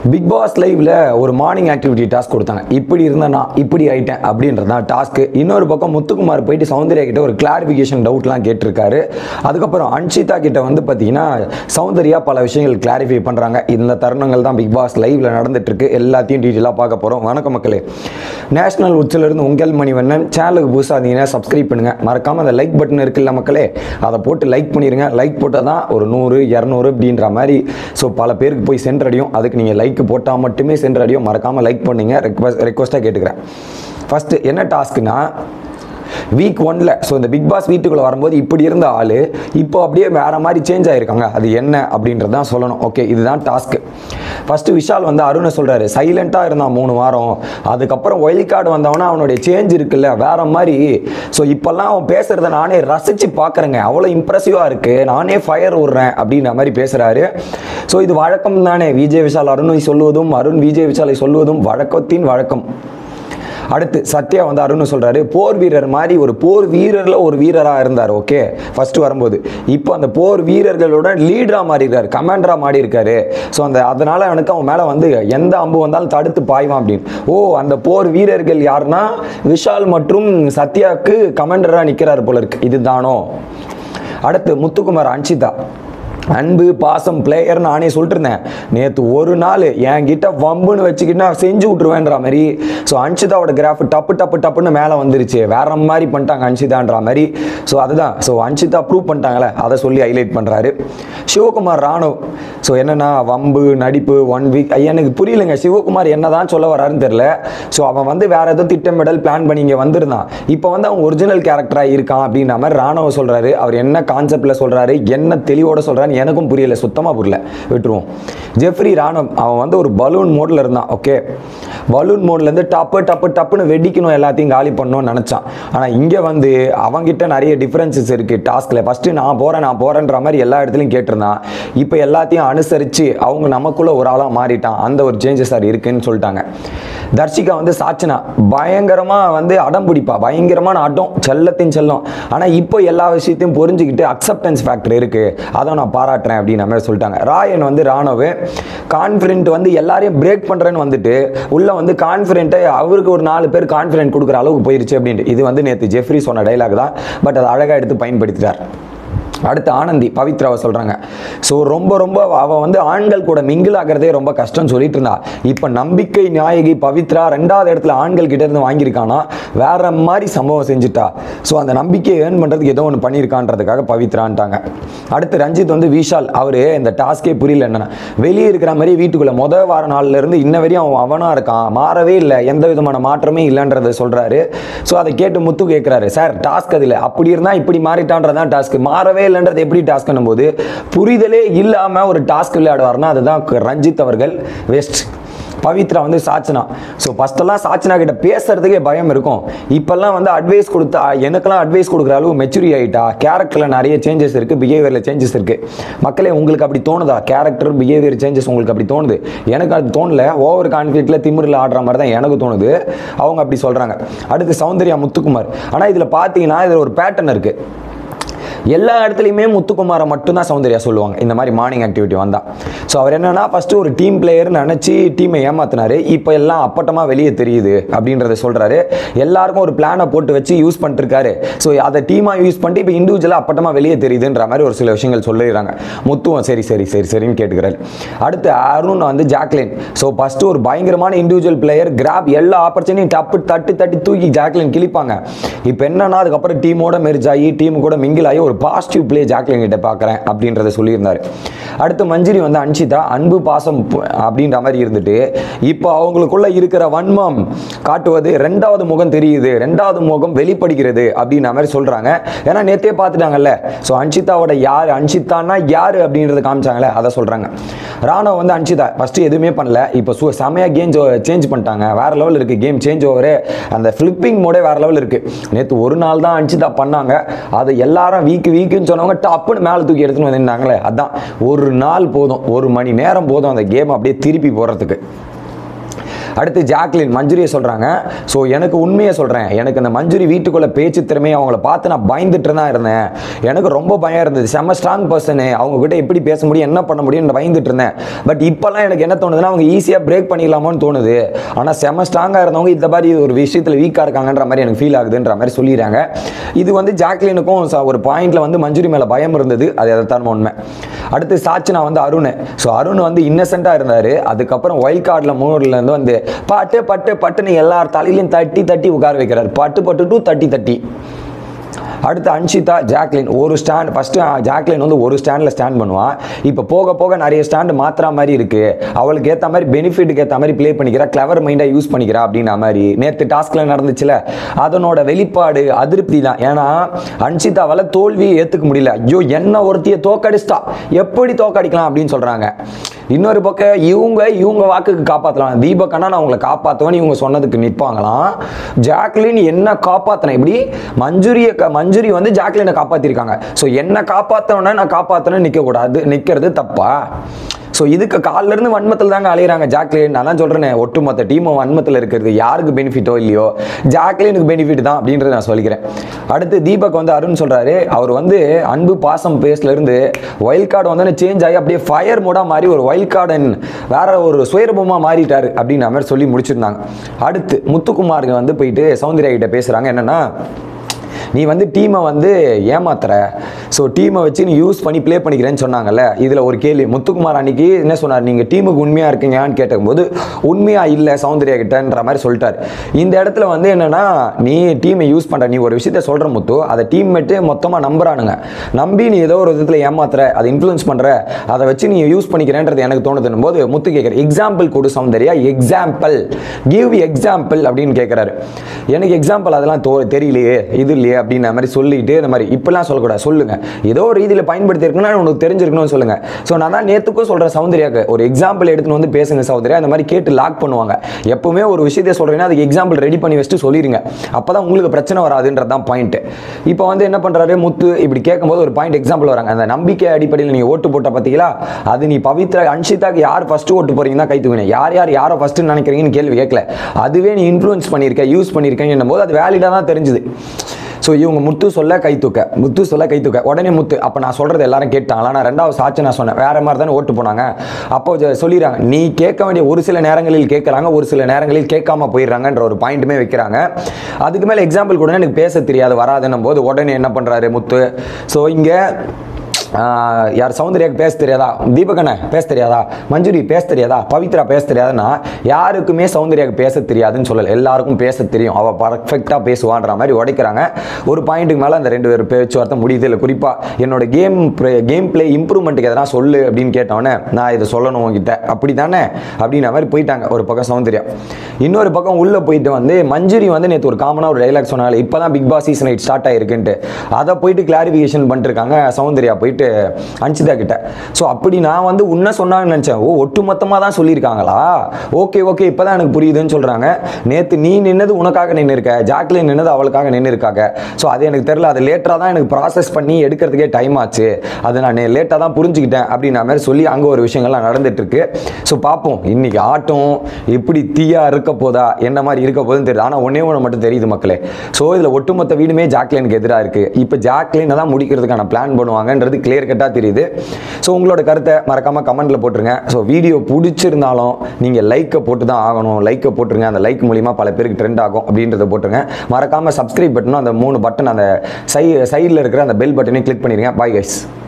big pass லைவ்ல ஒரு morning activity task கொடுத்தாங்க இப்படி இருந்தேன் நான் இப்படி ஆயிட்டேன் அப்படின்றதான் டாஸ்க்கு இன்னொரு பக்கம் முத்துக்குமார் போயிட்டு சௌந்தர்யா கிட்ட ஒரு கிளாரிஃபிகேஷன் டவுட்லாம் கேட்டிருக்காரு அதுக்கப்புறம் அன்ஷிதா கிட்ட வந்து பார்த்தீங்கன்னா சௌந்தர்யா பல விஷயங்கள் கிளாரிஃபை பண்ணுறாங்க இந்த தருணங்கள் தான் பிக் பாஸ் லைவ்ல நடந்துட்டு இருக்கு எல்லாத்தையும் டீட்டெயிலாக பார்க்க போகிறோம் வணக்கம் மக்களே நேஷனல் உச்சிலிருந்து உங்கள் மணிவண்ணன் சேனலுக்கு புதுசாக இருந்தீங்கன்னா சப்ஸ்கிரைப் பண்ணுங்க மறக்காம அந்த லைக் பட்டன் இருக்குல்ல மக்களே அதை போட்டு லைக் பண்ணிருங்க லைக் போட்டால் தான் ஒரு நூறு இரநூறு அப்படின்ற மாதிரி ஸோ பல பேருக்கு போய் சென்றடையும் அதுக்கு நீங்கள் லைக் போட்டால் மட்டுமே சென்றடையும் மறக்காமல் லைக் பண்ணுங்க ரெக்வஸ்ட் ரெக்வஸ்ட்டாக கேட்டுக்கிறேன் ஃபஸ்ட்டு என்ன டாஸ்க்குனா வீக் ஒன்ல ஸோ இந்த பிக் பாஸ் வீட்டுக்குள்ளே வரும்போது இப்படி இருந்த ஆள் இப்போ அப்படியே வேற மாதிரி சேஞ்ச் ஆயிருக்காங்க அது என்ன அப்படின்றது தான் சொல்லணும் ஓகே இதுதான் டாஸ்க்கு ஃபர்ஸ்ட் விஷால் வந்து அருணை சொல்றாரு சைலண்டாக இருந்தான் மூணு வாரம் அதுக்கப்புறம் ஒயில் கார்டு வந்தவனா அவனுடைய சேஞ்ச் இருக்குல்ல வேற மாதிரி ஸோ இப்போல்லாம் அவன் பேசுறத நானே ரசிச்சு பார்க்குறேங்க அவ்வளோ இம்ப்ரெசிவாக இருக்கு நானே ஃபயர் விடுறேன் அப்படின்ற மாதிரி பேசுறாரு ஸோ இது வழக்கம் தானே விஜய் விஷால் அருணை சொல்லுவதும் அருண் விஜய் விஷாலை சொல்லுவதும் வழக்கத்தின் வழக்கம் அடுத்து சத்யா வந்து அருண் சொல்றாரு போர் வீரர் மாதிரி ஒரு போர் வீரர்ல ஒரு வீரரா இருந்தார் ஓகே ஃபர்ஸ்ட் வரும்போது இப்போ அந்த போர் வீரர்களோட லீடரா மாறி இருக்காரு கமாண்டரா மாறி இருக்காரு ஸோ அந்த அதனால எனக்கு அவன் மேல வந்து எந்த அம்பு வந்தாலும் தடுத்து பாய்வான் அப்படின்னு ஓ அந்த போர் வீரர்கள் யாருன்னா விஷால் மற்றும் சத்யாவுக்கு கமாண்டரா நிக்கிறாரு போல இருக்கு இதுதானோ அடுத்து முத்துக்குமார் அன்ஷிதா அன்பு பாசம் பிளேயர் நானே சொல்லிட்டு இருந்தேன் நேற்று ஒரு நாள் என்கிட்ட வம்புன்னு வச்சுக்கிட்டு நான் செஞ்சு விட்ருவேன்ற மாதிரி ஸோ அன்ஷிதாவோட கிராஃப் டப்பு டப்பு டப்புன்னு மேலே வந்துருச்சு வேற மாதிரி பண்ணிட்டாங்க அன்ஷிதான்ற மாதிரி ஸோ அதுதான் ஸோ அன்ஷிதா ப்ரூவ் பண்ணிட்டாங்களே அதை சொல்லி ஹைலைட் பண்ணுறாரு சிவகுமார் ராணுவ் ஸோ என்னன்னா வம்பு நடிப்பு ஒன் வீக் எனக்கு புரியலைங்க சிவகுமார் என்னதான் சொல்ல வராருன்னு தெரியல ஸோ அவன் வந்து வேற ஏதோ திட்டமிடல் பிளான் பண்ணி இங்கே வந்திருந்தான் இப்போ வந்து அவன் ஒரிஜினல் கேரக்டராக இருக்கான் அப்படின்ற மாதிரி ராணுவ சொல்றாரு அவர் என்ன கான்செப்டில் சொல்றாரு என்ன தெளிவோட சொல்றாரு எனக்கும் புரியல சுத்தமாக புரியல விட்டுருவோம் ஜெஃப்ரி ராணம் அவன் வந்து ஒரு பலூன் மோடில் இருந்தான் ஓகே பலூன் மோட்லேருந்து டப்பு டப்பு டப்புன்னு வெடிக்கணும் எல்லாத்தையும் காலி பண்ணணும்னு நினச்சான் ஆனால் இங்கே வந்து அவங்கிட்ட நிறைய டிஃப்ரென்சஸ் இருக்குது டாஸ்கில் ஃபஸ்ட்டு நான் போகிறேன் நான் போகிறேன்ற மாதிரி எல்லா இடத்துலையும் கேட்டிருந்தான் இப்போ எல்லாத்தையும் அனுசரித்து அவங்க நமக்குள்ளே ஒரு ஆளாக மாறிட்டான் அந்த ஒரு சேஞ்சஸ் அது இருக்குன்னு சொல்லிட்டாங்க தர்ஷிகா வந்து சாச்சனா பயங்கரமாக வந்து அடம் பிடிப்பா பயங்கரமான அடம் செல்லத்தின் செல்லம் ஆனால் இப்போ எல்லா விஷயத்தையும் புரிஞ்சுக்கிட்டு அக்செப்டன்ஸ் ஃபேக்டர் இருக்குது அதை நான் பாராட்டுறேன் அப்படின்னு மாதிரி சொல்லிட்டாங்க ராயன் வந்து ராணுவ கான்ஃபிடென்ட் வந்து எல்லாரையும் பிரேக் பண்ணுறேன்னு வந்துட்டு உள்ள வந்து கான்ஃபிடென்ட்டை அவருக்கு ஒரு நாலு பேர் கான்ஃபிடென்ட் கொடுக்குற அளவுக்கு போயிருச்சு அப்படின்ட்டு இது வந்து நேற்று ஜெஃப்ரி சொன்ன டைலாக் தான் பட் அதை அழகாக எடுத்து பயன்படுத்திட்டார் அடுத்து ஆனந்தி பவித்ராவை சொல்கிறாங்க ஸோ ரொம்ப ரொம்ப அவள் வந்து ஆண்கள் கூட மிங்கிள் ஆகிறதே ரொம்ப கஷ்டம்னு சொல்லிட்டு இருந்தா இப்போ நம்பிக்கை நாயகி பவித்ரா ரெண்டாவது இடத்துல ஆண்கள் கிட்ட இருந்து வாங்கியிருக்கானா வேற மாதிரி சம்பவம் செஞ்சுட்டா ஸோ அந்த நம்பிக்கையை ஏர்ன் பண்ணுறதுக்கு ஏதோ ஒன்று பண்ணியிருக்கான்றதுக்காக பவித்ரான்ட்டாங்க அடுத்து ரஞ்சித் வந்து விஷால் அவர் இந்த டாஸ்கே புரியல என்னன்னா வெளியே இருக்கிற மாதிரி வீட்டுக்குள்ள முத வார நாள்ல இருந்து இன்ன வரையும் அவன் அவனா இருக்கான் மாறவே இல்லை எந்த விதமான மாற்றமே இல்லைன்றதை சொல்றாரு ஸோ அதை கேட்டு முத்து கேட்குறாரு சார் டாஸ்க் அதில் அப்படி இருந்தால் இப்படி மாறிட்டான்றதான் டாஸ்க் மாறவே இல்லைன்றது எப்படி டாஸ்க் போது புரிதலே இல்லாமல் ஒரு டாஸ்க் விளையாடுவார்னா அதுதான் ரஞ்சித் அவர்கள் வெஸ்ட் பவித்ரா வந்து சாச்சனா ஸோ ஃபஸ்ட்டெல்லாம் சாச்சனா கிட்ட பேசுறதுக்கே பயம் இருக்கும் இப்போல்லாம் வந்து அட்வைஸ் கொடுத்தா எனக்கெல்லாம் அட்வைஸ் கொடுக்குற அளவு மெச்சூரி ஆகிட்டா கேரக்டரில் நிறைய சேஞ்சஸ் இருக்குது பிஹேவியரில் சேஞ்சஸ் இருக்குது மக்களே உங்களுக்கு அப்படி தோணுதா கேரக்டர் பிஹேவியர் சேஞ்சஸ் உங்களுக்கு அப்படி தோணுது எனக்கு அது தோணல ஓவர் கான்ஃபிளிக்டில் திமிரில் ஆடுற மாதிரி தான் எனக்கு தோணுது அவங்க அப்படி சொல்கிறாங்க அடுத்து சௌந்தர்யா முத்துக்குமார் ஆனால் இதில் பார்த்தீங்கன்னா இதில் ஒரு பேட்டர்ன் இருக்குது எல்லா இடத்துலையுமே முத்துக்குமாரை மட்டும்தான் சௌந்தர்யா சொல்லுவாங்க இந்த மாதிரி மார்னிங் ஆக்டிவிட்டி வந்தா ஸோ அவர் என்னன்னா ஃபர்ஸ்ட் ஒரு டீம் பிளேயர் நினச்சி டீமை ஏமாத்தினாரு இப்போ எல்லாம் அப்பட்டமாக வெளியே தெரியுது அப்படின்றத சொல்றாரு எல்லாருக்கும் ஒரு பிளானை போட்டு வச்சு யூஸ் பண்ணிட்டு இருக்காரு ஸோ அதை டீமாக யூஸ் பண்ணிட்டு இப்போ இண்டிவிஜுவலாக அப்பட்டமாக வெளியே தெரியுதுன்ற மாதிரி ஒரு சில விஷயங்கள் சொல்லிடுறாங்க முத்துவம் சரி சரி சரி சரின்னு கேட்டுக்கிறாரு அடுத்து அருண் வந்து ஜாக்லின் ஸோ ஃபர்ஸ்ட் ஒரு பயங்கரமான இண்டிவிஜுவல் பிளேயர் கிராப் எல்லா ஆப்பர்ச்சுனிட்டியும் டப்பு தட்டி தட்டி தூக்கி ஜாக்லின் கிழிப்பாங்க இப்போ என்னன்னா அதுக்கப்புறம் டீமோட மெர்ஜ் ஆகி டீம் கூட மிங்கில் ஆகி ஒரு பாசிட்டிவ் பிளே ஜாக்லின் கிட்ட பார்க்குறேன் அப்படின்றத சொல்லியிருந்தாரு அடுத்து மஞ்சரி வந்து அன்ஷிதா அன்பு பாசம் பு- அப்படின்ற மாதிரி இருந்துட்டு இப்போ அவங்களுக்குள்ள இருக்கிற வன்மம் காட்டுவது ரெண்டாவது முகம் தெரியுது ரெண்டாவது முகம் வெளிப்படுகிறது அப்படின்ற மாதிரி சொல்றாங்க ஏன்னா நேத்தே பார்த்துட்டாங்கல்ல ஸோ அன்ஷிதாவோட யார் அன்ஷிதான்னா யாரு அப்படின்றத காமிச்சாங்கல்ல அதை சொல்றாங்க ராணுவ வந்து அன்ஷிதா ஃபர்ஸ்ட் எதுவுமே பண்ணல இப்போ சு செமையா கேம் சேஞ்ச் பண்ணிட்டாங்க வேற லெவல் இருக்கு கேம் சேஞ்ச் ஓவரு அந்த ஃபிளிப்பிங் மோடே வேற லெவல் இருக்கு நேற்று ஒரு நாள் தான் அன்ஷிதா பண்ணாங்க அதை எல்லாரும் வீக் வீக்குன்னு சொன்னவங்க டப்புன்னு மேலே தூக்கி எடுத்துன்னு வந்திருந்தாங்களே அதான் ஒரு நாள் போதும் ஒரு மணி நேரம் போதும் அந்த கேம் அப்படியே திருப்பி போடுறதுக்கு அடுத்து ஜாக்லின் மஞ்சுரியை சொல்கிறாங்க ஸோ எனக்கு உண்மையை சொல்கிறேன் எனக்கு அந்த மஞ்சுரி வீட்டுக்குள்ளே பேச்சு திறமையை அவங்கள பார்த்து நான் பயந்துட்டு தான் இருந்தேன் எனக்கு ரொம்ப பயம் இருந்தது செம்ம ஸ்ட்ராங் பர்சனு அவங்க கிட்ட எப்படி பேச முடியும் என்ன பண்ண முடியும்னு பயந்துட்டு இருந்தேன் பட் இப்போல்லாம் எனக்கு என்ன தோணுதுன்னா அவங்க ஈஸியாக பிரேக் பண்ணிடலாமோன்னு தோணுது ஆனால் செம்ம ஸ்ட்ராங்காக இருந்தவங்க இந்த மாதிரி ஒரு விஷயத்தில் வீக்காக இருக்காங்கன்ற மாதிரி எனக்கு ஃபீல் ஆகுதுன்ற மாதிரி சொல்லிடுறாங்க இது வந்து ஜாக்லினுக்கும் ச- ஒரு பாயிண்ட்ல வந்து மஞ்சுரி மேலே பயம் இருந்தது அது எதார்த்தமான உண்மை அடுத்து சாச்சினா வந்து அருண் ஸோ அருண் வந்து இன்னசென்ட்டாக இருந்தார் அதுக்கப்புறம் ஒயில்ட் கார்டில் மூணுலேருந்து வந்து பட்டு பட்டு பட்டுன்னு எல்லார் தலையிலையும் தட்டி தட்டி உட்கார வைக்கிறார் பட்டு பட்டு டூ தட்டி தட்டி அடுத்து அன்ஷிதா ஜாக்லின் ஒரு ஸ்டாண்ட் ஃபஸ்ட்டு ஜாக்லின் வந்து ஒரு ஸ்டாண்டில் ஸ்டாண்ட் பண்ணுவான் இப்போ போக போக நிறைய ஸ்டாண்டு மாத்துற மாதிரி இருக்கு அவளுக்கு ஏற்ற மாதிரி பெனிஃபிட்டுக்கு ஏற்ற மாதிரி ப்ளே பண்ணிக்கிறா கிளவர் மைண்டாக யூஸ் பண்ணிக்கிறா அப்படின்ற மாதிரி நேற்று டாஸ்கில் நடந்துச்சுல அதனோட வெளிப்பாடு அதிருப்தி தான் ஏன்னா அன்ஷிதாவால் தோல்வியை ஏற்றுக்க முடியல ஐயோ என்ன ஒருத்தியை தோக்கடிச்சிட்டா எப்படி தோக்கடிக்கலாம் அப்படின்னு சொல்கிறாங்க இன்னொரு பக்கம் இவங்க இவங்க வாக்குக்கு காப்பாற்றலாம் தீபக் அண்ணா நான் உங்களை காப்பாற்றுவேன் இவங்க சொன்னதுக்கு நிற்பாங்களாம் ஜாக்லின் என்ன காப்பாற்றினேன் இப்படி மஞ்சுரியை க- மஞ்சுரி வந்து ஜாக்லினை காப்பாற்றிருக்காங்க ஸோ என்ன காப்பாற்றவன நான் காப்பாற்றணும் நிற்கக்கூடாது நிற்கிறது தப்பா ஸோ இதுக்கு கால்ல இருந்து வன்மத்தில் தாங்க அலையிறாங்க ஜாக்லின் நான் தான் சொல்கிறேனே ஒட்டுமொத்த டீமும் வன்மத்தில் இருக்கிறது யாருக்கு பெனிஃபிட்டோ இல்லையோ ஜாக்லினுக்கு பெனிஃபிட் தான் அப்படின்றத நான் சொல்லிக்கிறேன் அடுத்து தீபக் வந்து அருண் சொல்கிறாரு அவர் வந்து அன்பு பாசம் பேஸ்ல இருந்து ஒயில் கார்டு வந்து சேஞ்ச் ஆகி அப்படியே ஃபயர் மோடாக மாறி ஒரு ஒயில் கார்டன் வேற ஒரு சுயரூபமாக மாறிட்டாரு அப்படின்ற மாதிரி சொல்லி முடிச்சிருந்தாங்க அடுத்து முத்துக்குமாருக்கு வந்து போயிட்டு சௌந்தர்யா கிட்ட பேசுகிறாங்க என்னன்னா நீ வந்து டீமை வந்து ஏமாத்துற ஸோ டீமை வச்சு நீ யூஸ் பண்ணி ப்ளே பண்ணிக்கிறேன்னு சொன்னாங்கல்ல இதில் ஒரு கேள்வி முத்துக்குமார் அன்னைக்கு என்ன சொன்னார் நீங்கள் டீமுக்கு உண்மையாக இருக்கீங்கன்னு கேட்டபோது உண்மையாக இல்லை சௌந்தர்யா கிட்டன்ற மாதிரி சொல்லிட்டார் இந்த இடத்துல வந்து என்னன்னா நீ டீமை யூஸ் பண்ணுற நீ ஒரு விஷயத்த சொல்கிற முத்து அதை டீம்மேட்டு மொத்தமாக நம்புறானுங்க நம்பி நீ ஏதோ ஒரு விதத்தில் ஏமாத்துற அதை இன்ஃப்ளூயன்ஸ் பண்ணுற அதை வச்சு நீ யூஸ் பண்ணிக்கிறேன்றது எனக்கு தோணுதுன்னும் போது முத்து கேட்குற எக்ஸாம்பிள் கொடு சௌந்தர்யா எக்ஸாம்பிள் கிவ் எக்ஸாம்பிள் அப்படின்னு கேட்குறாரு எனக்கு எக்ஸாம்பிள் அதெல்லாம் தோ தெரியலையே இது இல்லையே அப்படின்ற மாதிரி சொல்லிட்டு இந்த மாதிரி இப்படிலாம் சொல்லக்கூடாது சொல்லுங்க ஏதோ ஒரு ரீதியில் பயன்படுத்தி இருக்குன்னா உனக்கு தெரிஞ்சிருக்கணும்னு சொல்லுங்க ஸோ நான் தான் நேத்துக்கும் சொல்கிறேன் சௌந்தர்யாக்கு ஒரு எக்ஸாம்பிள் எடுத்துன்னு வந்து பேசுங்க சௌந்தர்யா இந்த மாதிரி கேட்டு லாக் பண்ணுவாங்க எப்பவுமே ஒரு விஷயத்தை சொல்றீங்கன்னா அதுக்கு எக்ஸாம்பிள் ரெடி பண்ணி வச்சுட்டு சொல்லிடுங்க அப்பதான் உங்களுக்கு பிரச்சனை வராதுன்றது தான் பாயிண்ட் இப்போ வந்து என்ன பண்றாரு முத்து இப்படி கேட்கும்போது ஒரு பாயிண்ட் எக்ஸாம்பிள் வராங்க அந்த நம்பிக்கை அடிப்படையில் நீங்க ஓட்டு போட்ட பார்த்தீங்களா அது நீ பவித்ரா அன்ஷிதாக்கு யார் ஃபர்ஸ்ட் ஓட்டு போறீங்கன்னா கை தூக்கினேன் யார் யார் யாரை ஃபர்ஸ்ட் நினைக்கிறீங்கன்னு கேள்வி கேட்கல அதுவே நீ இன்ஃப்ளூயன்ஸ் பண்ணியிருக்க யூஸ் பண்ணியிருக்கேன் போது அது வேலிடாக தான் தெரிஞ்சுது ஸோ இவங்க முத்து சொல்ல கை தூக்க முத்து சொல்ல கை தூக்க உடனே முத்து அப்போ நான் சொல்றது எல்லாரும் கேட்டாங்களா நான் ரெண்டாவது சாட்சி நான் சொன்னேன் வேற மாதிரி தானே ஓட்டு போனாங்க அப்போ ஜ- சொல்லிடுறாங்க நீ கேட்க வேண்டிய ஒரு சில நேரங்களில் கேட்குறாங்க ஒரு சில நேரங்களில் கேட்காம போயிடுறாங்கன்ற ஒரு பாயிண்ட்டுமே வைக்கிறாங்க அதுக்கு மேலே எக்ஸாம்பிள் கூட எனக்கு பேச தெரியாது வராதுன்னும் போது உடனே என்ன பண்றாரு முத்து ஸோ இங்கே ஆஹ் யார் சௌந்தர்யாக்கு பேச தெரியாதா தீபகண்ண பேச தெரியாதா மஞ்சுரி பேச தெரியாதா பவித்ரா பேச தெரியாதுன்னா யாருக்குமே சௌந்தர்யாக்கு பேச தெரியாதுன்னு சொல்லல எல்லாருக்கும் பேச தெரியும் அவள் பர்ஃபெக்டாக பேசுவான்ற மாதிரி உடைக்கிறாங்க ஒரு பாயிண்ட்டுக்கு மேலே அந்த ரெண்டு பேர் பேச்சுவார்த்தை முடியுது இல்லை குறிப்பாக என்னோட கேம் கேம் பிளே இம்ப்ரூவ்மெண்ட்டுக்கு எதனா சொல்லு அப்படின்னு கேட்டவொடனே நான் இதை சொல்லணும் உங்ககிட்ட அப்படி தானே அப்படின்ற மாதிரி போயிட்டாங்க ஒரு பக்கம் சௌந்தர்யா இன்னொரு பக்கம் உள்ளே போயிட்டு வந்து மஞ்சுரி வந்து நேற்று ஒரு காமனாக ஒரு டைலாக் சொன்னாங்க இப்போ தான் Bigg Boss season eight start ஆயிருக்குன்ட்டு அதை போயிட்டு கிளாரிஃபிகேஷன் பண்ணிருக்காங்க சௌந்தர்யா போயிட்டு அன்சிதா கிட்ட ஸோ அப்படி நான் வந்து உன்ன சொன்னாங்கன்னு நினச்சேன் ஓ ஒட்டுமொத்தமாக தான் சொல்லியிருக்காங்களா ஓகே ஓகே இப்போ தான் எனக்கு புரியுதுன்னு சொல்கிறாங்க நேற்று நீ நின்னது உனக்காக நின்று இருக்க ஜாக்லின் நின்னது அவளுக்காக நின்று இருக்காங்க ஸோ அது எனக்கு தெரியல அது லேட்டராக தான் எனக்கு ப்ராசஸ் பண்ணி எடுக்கிறதுக்கே டைம் ஆச்சு அது நான் லேட்டாக தான் புரிஞ்சுக்கிட்டேன் அப்படின்ற மாதிரி சொல்லி அங்கே ஒரு விஷயங்கள்லாம் நடந்துட்டு இருக்கு ஸோ பார்ப்போம் இன்னைக்கு ஆட்டம் எப்படி தீயா இருக்க போதா என்ன மாதிரி இருக்க போதுன்னு தெரியுது ஆனால் ஒன்னே ஒன்று மட்டும் தெரியுது மக்களே ஸோ இதில் ஒட்டுமொத்த வீடுமே ஜாக்லினுக்கு எதிராக இருக்கு இப்போ ஜாக்லினை தான் முடிக்கிறதுக்கான பிளான் பண்ணுவாங்கன்றது கிளியர் கட்டாக தெரியுது ஸோ உங்களோட கருத்தை மறக்காம கமெண்ட்ல போட்டுருங்க ஸோ வீடியோ பிடிச்சிருந்தாலும் நீங்கள் லைக்கை போட்டு தான் ஆகணும் லைக்கை போட்டுருங்க அந்த லைக் மூலிமா பல பேருக்கு ட்ரெண்ட் ஆகும் அப்படின்றத போட்டுருங்க மறக்காம சப்ஸ்கிரைப் பட்டனும் அந்த மூணு பட்டன் அந்த சை சைடில் இருக்கிற அந்த பெல் பட்டனையும் கிளிக் பண்ணிடுங்க பாய் கைஸ்